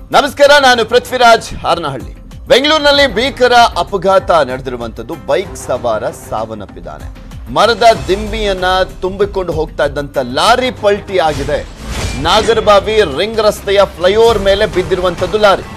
ನಮಸ್ಕಾರ ನಾನು ಪೃಥ್ವಿರಾಜ್ ಹಾರನಹಳ್ಳಿ ಬೆಂಗಳೂರಿನಲ್ಲಿ ಭೀಕರ ಅಪಘಾತ ನಡೆದಿರುವಂತದ್ದು ಬೈಕ್ ಸವಾರ ಸಾವನ್ನಪ್ಪಿದ್ದಾನೆ ಮರದ ದಿಂಬಿಯನ್ನ ತುಂಬಿಕೊಂಡು ಹೋಗ್ತಾ ಇದ್ದಂತ ಲಾರಿ ಪಲ್ಟಿ ಆಗಿದೆ ನಾಗರಬಾವಿ ರಿಂಗ್ ರಸ್ತೆಯ ಫ್ಲೈಓವರ್ ಮೇಲೆ ಬಿದ್ದಿರುವಂತದ್ದು ಲಾರಿ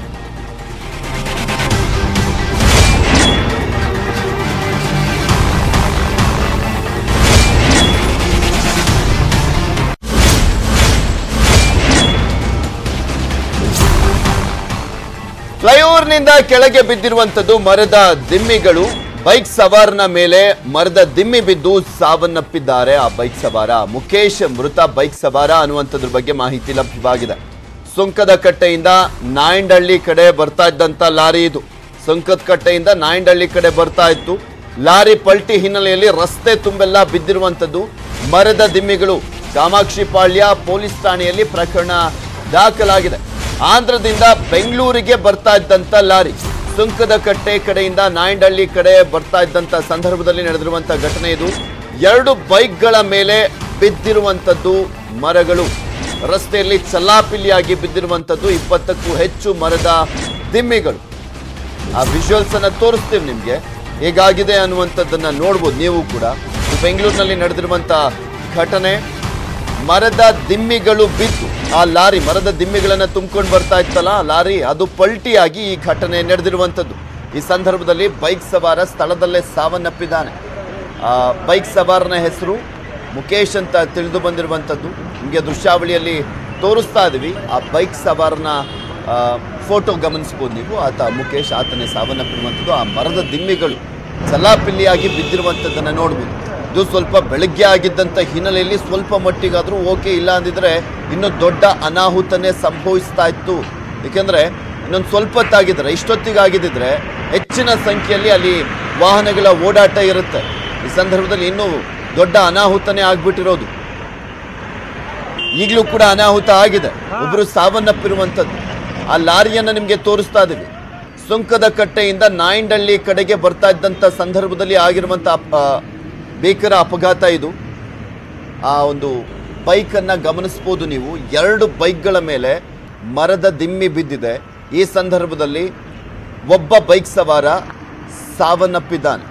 ಫ್ಲೈಓವರ್ನಿಂದ ಕೆಳಗೆ ಬಿದ್ದಿರುವಂತದ್ದು ಮರದ ದಿಮ್ಮಿಗಳು ಬೈಕ್ ಸವಾರನ ಮೇಲೆ ಮರದ ದಿಮ್ಮಿ ಬಿದ್ದು ಸಾವನ್ನಪ್ಪಿದ್ದಾರೆ ಆ ಬೈಕ್ ಸವಾರ ಮುಖೇಶ್ ಮೃತ ಬೈಕ್ ಸವಾರ ಅನ್ನುವಂಥದ್ರ ಬಗ್ಗೆ ಮಾಹಿತಿ ಲಭ್ಯವಾಗಿದೆ ಸುಂಕದ ಕಟ್ಟೆಯಿಂದ ನಾಯಂಡಹಳ್ಳಿ ಕಡೆ ಬರ್ತಾ ಇದ್ದಂತ ಲಾರಿ ಇದು ಸುಂಕದ ಕಟ್ಟೆಯಿಂದ ನಾಯಂಡಹಳ್ಳಿ ಕಡೆ ಬರ್ತಾ ಇತ್ತು ಲಾರಿ ಪಲ್ಟಿ ಹಿನ್ನೆಲೆಯಲ್ಲಿ ರಸ್ತೆ ತುಂಬೆಲ್ಲ ಬಿದ್ದಿರುವಂತದ್ದು ಮರದ ದಿಮ್ಮಿಗಳು ಕಾಮಾಕ್ಷಿ ಪಾಳ್ಯ ಪೊಲೀಸ್ ಠಾಣೆಯಲ್ಲಿ ಪ್ರಕರಣ ದಾಖಲಾಗಿದೆ ಆಂಧ್ರದಿಂದ ಬೆಂಗಳೂರಿಗೆ ಬರ್ತಾ ಇದ್ದಂತ ಲಾರಿ ಸುಂಕದ ಕಟ್ಟೆ ಕಡೆಯಿಂದ ನಾಯಂಡಹಳ್ಳಿ ಕಡೆ ಬರ್ತಾ ಇದ್ದಂತ ಸಂದರ್ಭದಲ್ಲಿ ನಡೆದಿರುವಂತ ಘಟನೆ ಇದು ಎರಡು ಬೈಕ್ಗಳ ಮೇಲೆ ಬಿದ್ದಿರುವಂತದ್ದು ಮರಗಳು ರಸ್ತೆಯಲ್ಲಿ ಚಲ್ಲಾಪಿಲ್ಲಿಯಾಗಿ ಬಿದ್ದಿರುವಂತದ್ದು ಇಪ್ಪತ್ತಕ್ಕೂ ಹೆಚ್ಚು ಮರದ ದಿಮ್ಮಿಗಳು ಆ ವಿಜುವಲ್ಸ್ ಅನ್ನ ತೋರಿಸ್ತೀವಿ ನಿಮ್ಗೆ ಹೇಗಾಗಿದೆ ಅನ್ನುವಂಥದ್ದನ್ನ ನೋಡ್ಬೋದು ನೀವು ಕೂಡ ಇದು ಬೆಂಗಳೂರಿನಲ್ಲಿ ನಡೆದಿರುವಂತ ಘಟನೆ ಮರದ ದಿಮ್ಮಿಗಳು ಬಿದ್ದು ಆ ಲಾರಿ ಮರದ ದಿಮ್ಮಿಗಳನ್ನ ತುಂಬಿಕೊಂಡು ಬರ್ತಾ ಇತ್ತಲ್ಲ ಆ ಲಾರಿ ಅದು ಪಲ್ಟಿಯಾಗಿ ಈ ಘಟನೆ ನಡೆದಿರುವಂಥದ್ದು ಈ ಸಂದರ್ಭದಲ್ಲಿ ಬೈಕ್ ಸವಾರ ಸ್ಥಳದಲ್ಲೇ ಸಾವನ್ನಪ್ಪಿದ್ದಾನೆ ಆ ಬೈಕ್ ಸವಾರನ ಹೆಸರು ಮುಖೇಶ್ ಅಂತ ತಿಳಿದು ಬಂದಿರುವಂಥದ್ದು ನಿಮಗೆ ದೃಶ್ಯಾವಳಿಯಲ್ಲಿ ತೋರಿಸ್ತಾ ಇದೀವಿ ಆ ಬೈಕ್ ಸವಾರನ ಫೋಟೋ ಗಮನಿಸ್ಬೋದು ನೀವು ಆತ ಮುಖೇಶ್ ಆತನೇ ಸಾವನ್ನಪ್ಪಿರುವಂಥದ್ದು ಆ ಮರದ ದಿಮ್ಮಿಗಳು ಚಲಾಪಿಲ್ಲಿಯಾಗಿ ಬಿದ್ದಿರುವಂಥದ್ದನ್ನು ನೋಡ್ಬೋದು ಇದು ಸ್ವಲ್ಪ ಬೆಳಗ್ಗೆ ಆಗಿದ್ದಂಥ ಹಿನ್ನೆಲೆಯಲ್ಲಿ ಸ್ವಲ್ಪ ಮಟ್ಟಿಗಾದರೂ ಓಕೆ ಇಲ್ಲ ಅಂದಿದ್ರೆ ಇನ್ನು ದೊಡ್ಡ ಅನಾಹುತನೇ ಸಂಭವಿಸ್ತಾ ಇತ್ತು ಏಕೆಂದರೆ ಇನ್ನೊಂದು ಸ್ವಲ್ಪ ಹೊತ್ತಾಗಿದ್ರೆ ಇಷ್ಟೊತ್ತಿಗಾಗಿದ್ದಿದ್ರೆ ಹೆಚ್ಚಿನ ಸಂಖ್ಯೆಯಲ್ಲಿ ಅಲ್ಲಿ ವಾಹನಗಳ ಓಡಾಟ ಇರುತ್ತೆ ಈ ಸಂದರ್ಭದಲ್ಲಿ ಇನ್ನೂ ದೊಡ್ಡ ಅನಾಹುತನೇ ಆಗ್ಬಿಟ್ಟಿರೋದು ಈಗಲೂ ಕೂಡ ಅನಾಹುತ ಆಗಿದೆ ಒಬ್ಬರು ಸಾವನ್ನಪ್ಪಿರುವಂಥದ್ದು ಆ ಲಾರಿಯನ್ನು ನಿಮಗೆ ತೋರಿಸ್ತಾ ಇದ್ದೀವಿ ಸುಂಕದ ಕಟ್ಟೆಯಿಂದ ನಾಯಂಡಹಳ್ಳಿ ಕಡೆಗೆ ಬರ್ತಾ ಇದ್ದಂಥ ಸಂದರ್ಭದಲ್ಲಿ ಆಗಿರುವಂಥ ಅಪ- ಆ, ಭೀಕರ ಅಪಘಾತ ಇದು ಆ ಒಂದು ಬೈಕನ್ನು ಗಮನಿಸ್ಬೋದು ನೀವು ಎರಡು ಬೈಕ್ಗಳ ಮೇಲೆ ಮರದ ದಿಮ್ಮಿ ಬಿದ್ದಿದೆ ಈ ಸಂದರ್ಭದಲ್ಲಿ ಒಬ್ಬ ಬೈಕ್ ಸವಾರ ಸಾವನ್ನಪ್ಪಿದ್ದಾನೆ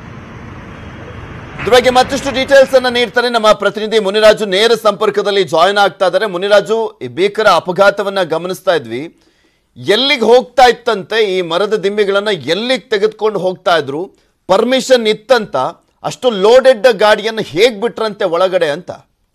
ಇದ್ರ ಬಗ್ಗೆ ಮತ್ತಷ್ಟು ಡೀಟೇಲ್ಸ್ ಅನ್ನ ನೀಡ್ತಾರೆ ನಮ್ಮ ಪ್ರತಿನಿಧಿ ಮುನಿರಾಜು ನೇರ ಸಂಪರ್ಕದಲ್ಲಿ ಜಾಯಿನ್ ಆಗ್ತಾ ಇದ್ದಾರೆ ಮುನಿರಾಜು ಈ ಭೀಕರ ಅಪಘಾತವನ್ನ ಗಮನಿಸ್ತಾ ಇದ್ವಿ ಎಲ್ಲಿಗೆ ಹೋಗ್ತಾ ಇತ್ತಂತೆ ಈ ಮರದ ದಿಮ್ಮಿಗಳನ್ನ ಎಲ್ಲಿಗೆ ತೆಗೆದುಕೊಂಡು ಹೋಗ್ತಾ ಇದ್ರು ಪರ್ಮಿಷನ್ ಇತ್ತಂತ ಅಷ್ಟು ಲೋಡೆಡ್ ಗಾಡಿಯನ್ನು ಹೇಗ್ ಬಿಟ್ರಂತೆ ಒಳಗಡೆ ಅಂತ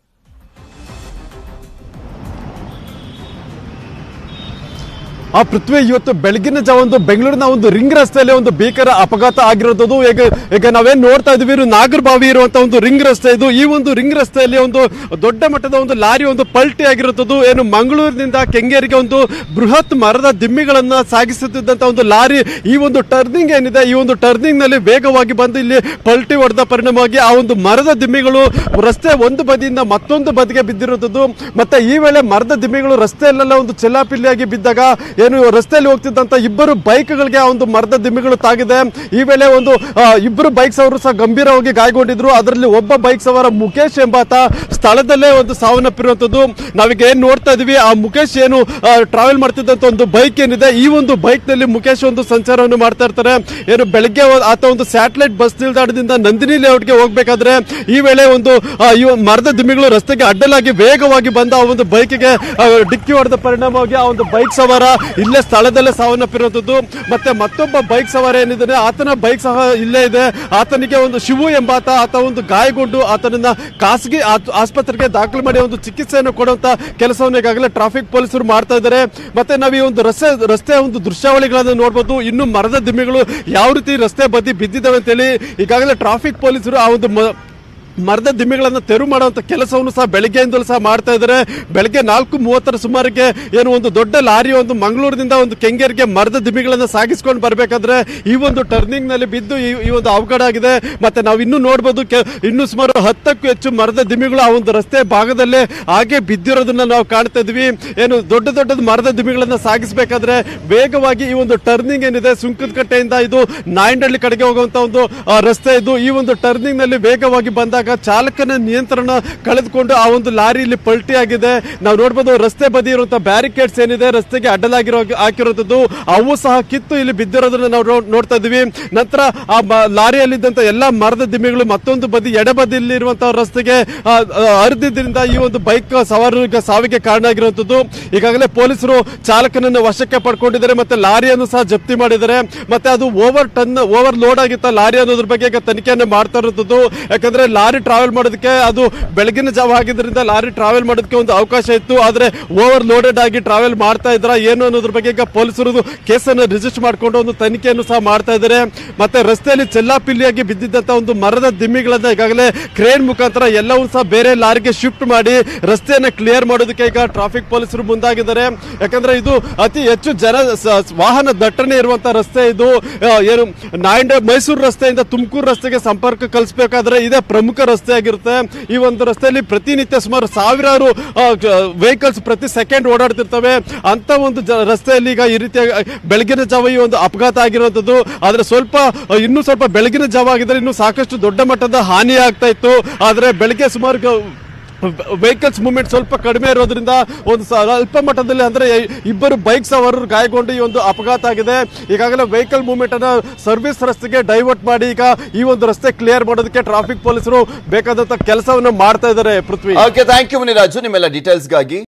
ಆ ಪೃಥ್ವಿ ಇವತ್ತು ಬೆಳಗಿನ ಜಾವ ಒಂದು ಬೆಂಗಳೂರಿನ ಒಂದು ರಿಂಗ್ ರಸ್ತೆಯಲ್ಲಿ ಒಂದು ಭೀಕರ ಅಪಘಾತ ಆಗಿರೋದು ಈಗ ಈಗ ನಾವೇನ್ ನೋಡ್ತಾ ಇದೀವಿ ಇದು ನಾಗರಬಾವಿ ಇರುವಂತ ಒಂದು ರಿಂಗ್ ರಸ್ತೆ ಇದು ಈ ಒಂದು ರಿಂಗ್ ರಸ್ತೆಯಲ್ಲಿ ಒಂದು ದೊಡ್ಡ ಮಟ್ಟದ ಒಂದು ಲಾರಿ ಒಂದು ಪಲ್ಟಿ ಆಗಿರುತ್ತದೆ ಏನು ಮಂಗಳೂರಿನಿಂದ ಕೆಂಗೇರಿಗೆ ಒಂದು ಬೃಹತ್ ಮರದ ದಿಮ್ಮಿಗಳನ್ನ ಸಾಗಿಸುತ್ತಿದ್ದಂತ ಒಂದು ಲಾರಿ ಈ ಒಂದು ಟರ್ನಿಂಗ್ ಏನಿದೆ ಈ ಒಂದು ಟರ್ನಿಂಗ್ ನಲ್ಲಿ ವೇಗವಾಗಿ ಬಂದು ಇಲ್ಲಿ ಪಲ್ಟಿ ಹೊಡೆದ ಪರಿಣಾಮವಾಗಿ ಆ ಒಂದು ಮರದ ದಿಮ್ಮಿಗಳು ರಸ್ತೆ ಒಂದು ಬದಿಯಿಂದ ಮತ್ತೊಂದು ಬದಿಗೆ ಬಿದ್ದಿರುತ್ತದೆ ಮತ್ತೆ ಈ ವೇಳೆ ಮರದ ದಿಮ್ಮಿಗಳು ರಸ್ತೆಯಲ್ಲೆಲ್ಲ ಒಂದು ಚೆಲ್ಲಾಪಿಲ್ಲಿಯಾಗಿ ಬಿದ್ದಾಗ ಏನು ರಸ್ತೆಯಲ್ಲಿ ಹೋಗ್ತಿದ್ದಂತ ಇಬ್ಬರು ಬೈಕ್ಗಳಿಗೆ ಆ ಒಂದು ಮರದ ದಿಮ್ಮಿಗಳು ತಾಗಿದೆ ಈ ವೇಳೆ ಒಂದು ಆ, ಇಬ್ಬರು ಬೈಕ್ ಸವಾರರು ಸಹ ಗಂಭೀರವಾಗಿ ಗಾಯಗೊಂಡಿದ್ರು ಅದರಲ್ಲಿ ಒಬ್ಬ ಬೈಕ್ ಸವಾರ ಮುಖೇಶ್ ಎಂಬಾತ ಸ್ಥಳದಲ್ಲೇ ಒಂದು ಸಾವನ್ನಪ್ಪಿರುವಂತದ್ದು ನಾವೀಗ ಏನ್ ನೋಡ್ತಾ ಇದೀವಿ ಆ ಮುಖೇಶ್ ಏನು ಟ್ರಾವೆಲ್ ಮಾಡ್ತಿದ್ದಂತ ಒಂದು ಬೈಕ್ ಏನಿದೆ ಈ ಒಂದು ಬೈಕ್ ನಲ್ಲಿ ಮುಖೇಶ್ ಒಂದು ಸಂಚಾರವನ್ನು ಮಾಡ್ತಾ ಇರ್ತಾರೆ ಏನು ಬೆಳಗ್ಗೆ ಒ- ಆತ ಒಂದು ಸ್ಯಾಟಲೈಟ್ ಬಸ್ ನಿಲ್ದಾಣದಿಂದ ನಂದಿನಿ ಲೇಔಟ್ಗೆ ಹೋಗ್ಬೇಕಾದ್ರೆ ಈ ವೇಳೆ ಒಂದು ಆ, ಈ ಒಂದು ಮರದ ದಿಮ್ಮಿಗಳು ರಸ್ತೆಗೆ ಅಡ್ಡಲಾಗಿ ವೇಗವಾಗಿ ಬಂದ ಆ ಒಂದು ಬೈಕಿಗೆ ಡಿಕ್ಕಿ ಹೊಡೆದ ಪರಿಣಾಮವಾಗಿ ಆ ಒಂದು ಬೈಕ್ ಸವಾರ ಇಲ್ಲೇ ಸ್ಥಳದಲ್ಲೇ ಸಾವನ್ನಪ್ಪಿರುವಂತದ್ದು ಮತ್ತೆ ಮತ್ತೊಬ್ಬ ಬೈಕ್ ಸವಾರ ಏನಿದ್ದಾನೆ ಆತನ ಬೈಕ್ ಸಹ ಇಲ್ಲೇ ಇದೆ ಆತನಿಗೆ ಒಂದು ಶಿವು ಎಂಬಾತ ಆತ ಒಂದು ಗಾಯಗೊಂಡು ಆತನನ್ನ ಖಾಸಗಿ ಆತ್- ಆಸ್ಪತ್ರೆಗೆ ದಾಖಲು ಮಾಡಿ ಒಂದು ಚಿಕಿತ್ಸೆಯನ್ನು ಕೊಡುವಂತ ಕೆಲಸವನ್ನು ಈಗಾಗಲೇ ಟ್ರಾಫಿಕ್ ಪೊಲೀಸರು ಮಾಡ್ತಾ ಇದ್ದಾರೆ ಮತ್ತೆ ನಾವು ಈ ಒಂದು ರಸ್ತೆ ರಸ್ತೆಯ ಒಂದು ದೃಶ್ಯಾವಳಿಗಳನ್ನು ನೋಡಬಹುದು ಇನ್ನು ಮರದ ದಿಮ್ಮಿಗಳು ಯಾವ ರೀತಿ ರಸ್ತೆ ಬದಿ ಬಿದ್ದಿದ್ದಾವೆ ಅಂತೇಳಿ ಈಗಾಗಲೇ ಟ್ರಾಫಿಕ್ ಪೊಲೀಸರು ಆ ಒಂದು ಮ- ಮರದ ದಿಮ್ಮಿಗಳನ್ನು ತೆರವು ಮಾಡುವಂತ ಕೆಲಸವನ್ನು ಸಹ ಬೆಳಗ್ಗೆಯಿಂದಲೂ ಸಹ ಮಾಡ್ತಾ ಇದ್ದಾರೆ ಬೆಳಗ್ಗೆ ನಾಲ್ಕು ಮೂವತ್ತರ ಸುಮಾರಿಗೆ ಏನು ಒಂದು ದೊಡ್ಡ ಲಾರಿ ಒಂದು ಮಂಗಳೂರಿನಿಂದ ಒಂದು ಕೆಂಗೇರಿಗೆ ಮರದ ದಿಮ್ಮಿಗಳನ್ನು ಸಾಗಿಸ್ಕೊಂಡು ಬರಬೇಕಾದ್ರೆ ಈ ಒಂದು ಟರ್ನಿಂಗ್ ನಲ್ಲಿ ಬಿದ್ದು ಈ ಈ ಒಂದು ಅವಘಡ ಆಗಿದೆ ಮತ್ತೆ ನಾವು ಇನ್ನೂ ನೋಡ್ಬೋದು ಕೆ- ಇನ್ನೂ ಸುಮಾರು ಹತ್ತಕ್ಕೂ ಹೆಚ್ಚು ಮರದ ದಿಮ್ಮಿಗಳು ಆ ಒಂದು ರಸ್ತೆ ಭಾಗದಲ್ಲೇ ಹಾಗೆ ಬಿದ್ದಿರೋದನ್ನ ನಾವು ಕಾಣ್ತಾ ಇದ್ವಿ ಏನು ದೊಡ್ಡ ದೊಡ್ಡ ಮರದ ದಿಮ್ಮಿಗಳನ್ನ ಸಾಗಿಸಬೇಕಾದ್ರೆ ವೇಗವಾಗಿ ಈ ಒಂದು ಟರ್ನಿಂಗ್ ಏನಿದೆ ಸುಂಕದ ಕಟ್ಟೆಯಿಂದ ಇದು ನಾಯಂಡಹಳ್ಳಿ ಕಡೆಗೆ ಹೋಗುವಂತ ಒಂದು ಆ, ರಸ್ತೆ ಇದು ಈ ಒಂದು ಟರ್ನಿಂಗ್ ನಲ್ಲಿ ವೇಗವಾಗಿ ಬಂದಾಗ ಬಂದಾಗ ಚಾಲಕನ ನಿಯಂತ್ರಣ ಕಳೆದುಕೊಂಡು ಆ ಒಂದು ಲಾರಿ ಇಲ್ಲಿ ಪಲ್ಟಿ ಆಗಿದೆ ನಾವು ನೋಡ್ಬೋದು ರಸ್ತೆ ಬದಿ ಇರುವಂತಹ ಬ್ಯಾರಿಕೇಡ್ಸ್ ಏನಿದೆ ರಸ್ತೆಗೆ ಅಡ್ಡಲಾಗಿರೋ ಹಾಕಿರುವಂತದ್ದು ಅವು ಸಹ ಕಿತ್ತು ಇಲ್ಲಿ ಬಿದ್ದಿರೋದನ್ನ ನಾವು ನೋ- ನೋಡ್ತಾ ಇದೀವಿ ನಂತರ ಆ ಮ- ಲಾರಿಯಲ್ಲಿದ್ದಂತ ಎಲ್ಲಾ ಮರದ ದಿಮ್ಮಿಗಳು ಮತ್ತೊಂದು ಬದಿ ಎಡಬದಿಯಲ್ಲಿರುವಂತಹ ರಸ್ತೆಗೆ ಆ, ಆ, ಹರಿದಿದ್ದರಿಂದ ಈ ಒಂದು ಬೈಕ್ ಸವಾರರಿಗೆ ಸಾವಿಗೆ ಕಾರಣ ಆಗಿರುವಂತದ್ದು ಈಗಾಗಲೇ ಪೊಲೀಸರು ಚಾಲಕನನ್ನು ವಶಕ್ಕೆ ಪಡ್ಕೊಂಡಿದ್ದಾರೆ ಮತ್ತೆ ಲಾರಿಯನ್ನು ಸಹ ಜಪ್ತಿ ಮಾಡಿದ್ದಾರೆ ಮತ್ತೆ ಅದು ಓವರ್ ಟನ್ ಓವರ್ ಲೋಡ್ ಆಗಿತ್ತ ಲಾರಿ ಅನ್ನೋದ್ರ ಬಗ್ಗೆ ಈಗ ತನಿಖೆಯನ್ನು ಮಾಡ್ತಾ ಇರುವಂತದ್ದು ಯಾಕಂದ್ರೆ ಲಾರಿ ಟ್ರಾವೆಲ್ ಮಾಡೋದಕ್ಕೆ ಅದು ಬೆಳಗಿನ ಜಾವ ಆಗಿದ್ರಿಂದ ಲಾರಿ ಟ್ರಾವೆಲ್ ಮಾಡೋದಕ್ಕೆ ಒಂದು ಅವಕಾಶ ಇತ್ತು ಆದ್ರೆ ಓವರ್ ಲೋಡೆಡ್ ಆಗಿ ಟ್ರಾವೆಲ್ ಮಾಡ್ತಾ ಇದ್ರ ಏನು ಅನ್ನೋದ್ರ ಬಗ್ಗೆ ಈಗ ಪೊಲೀಸರು ಕೇಸನ್ನು ರಿಜಿಸ್ಟರ್ ಮಾಡಿಕೊಂಡು ಒಂದು ತನಿಖೆಯನ್ನು ಸಹ ಮಾಡ್ತಾ ಇದ್ದಾರೆ ಮತ್ತೆ ರಸ್ತೆಯಲ್ಲಿ ಚೆಲ್ಲಾಪಿಲ್ಲಿಯಾಗಿ ಬಿದ್ದಿದ್ದಂತ ಒಂದು ಮರದ ದಿಮ್ಮಿಗಳನ್ನ ಈಗಾಗಲೇ ಕ್ರೇನ್ ಮುಖಾಂತರ ಎಲ್ಲವೂ ಸಹ ಬೇರೆ ಲಾರಿಗೆ ಶಿಫ್ಟ್ ಮಾಡಿ ರಸ್ತೆಯನ್ನ ಕ್ಲಿಯರ್ ಮಾಡೋದಕ್ಕೆ ಈಗ ಟ್ರಾಫಿಕ್ ಪೊಲೀಸರು ಮುಂದಾಗಿದ್ದಾರೆ ಯಾಕಂದ್ರೆ ಇದು ಅತಿ ಹೆಚ್ಚು ಜನ ಸ- ವಾಹನ ದಟ್ಟಣೆ ಇರುವಂತ ರಸ್ತೆ ಇದು ಆ, ಏನು ನಾಯಿಂಡ ಮೈಸೂರು ರಸ್ತೆಯಿಂದ ತುಮಕೂರು ರಸ್ತೆಗೆ ಸಂಪರ್ಕ ಕಲ್ಪಿಸಬೇಕಾದ್ರೆ ಇದೇ ಪ್ರಮುಖ ರಸ್ತೆ ಆಗಿರುತ್ತೆ ಈ ಒಂದು ರಸ್ತೆಯಲ್ಲಿ ಪ್ರತಿನಿತ್ಯ ಸುಮಾರು ಸಾವಿರಾರು ವೆಹಿಕಲ್ಸ್ ಪ್ರತಿ ಸೆಕೆಂಡ್ ಓಡಾಡ್ತಿರ್ತವೆ ಅಂತ ಒಂದು ಜ- ರಸ್ತೆಯಲ್ಲಿ ಈಗ ಈ ರೀತಿಯ ಬೆಳಗಿನ ಜಾವ ಈ ಒಂದು ಅಪಘಾತ ಆಗಿರುವಂತದ್ದು ಆದ್ರೆ ಸ್ವಲ್ಪ ಆ, ಇನ್ನೂ ಸ್ವಲ್ಪ ಬೆಳಗಿನ ಜಾವ ಆಗಿದ್ರೆ ಇನ್ನೂ ಸಾಕಷ್ಟು ದೊಡ್ಡ ಮಟ್ಟದ ಹಾನಿ ಆಗ್ತಾ ಇತ್ತು ಆದ್ರೆ ಬೆಳಗ್ಗೆ ಸುಮಾರು ಗ- ವೆಹಿಕಲ್ಸ್ ಮೂವ್ಮೆಂಟ್ ಸ್ವಲ್ಪ ಕಡಿಮೆ ಇರೋದ್ರಿಂದ ಒಂದು ಸ್ವಲ್ಪ ಮಟ್ಟದಲ್ಲಿ ಅಂದ್ರೆ ಇಬ್ಬರು ಬೈಕ್ ಸವಾರರು ಗಾಯಗೊಂಡು ಈ ಒಂದು ಅಪಘಾತ ಆಗಿದೆ ಈಗಾಗಲೇ ವೆಹಿಕಲ್ ಮೂವ್ಮೆಂಟ್ ಅನ್ನ ಸರ್ವಿಸ್ ರಸ್ತೆಗೆ ಡೈವರ್ಟ್ ಮಾಡಿ ಈಗ ಈ ಒಂದು ರಸ್ತೆ ಕ್ಲಿಯರ್ ಮಾಡೋದಕ್ಕೆ ಟ್ರಾಫಿಕ್ ಪೊಲೀಸರು ಬೇಕಾದಂತ ಕೆಲಸವನ್ನು ಮಾಡ್ತಾ ಇದ್ದಾರೆ Prithvi okay thank you Muniraju ನಿಮ್ಮೆಲ್ಲ ಡೀಟೇಲ್ಸ್ಗಾಗಿ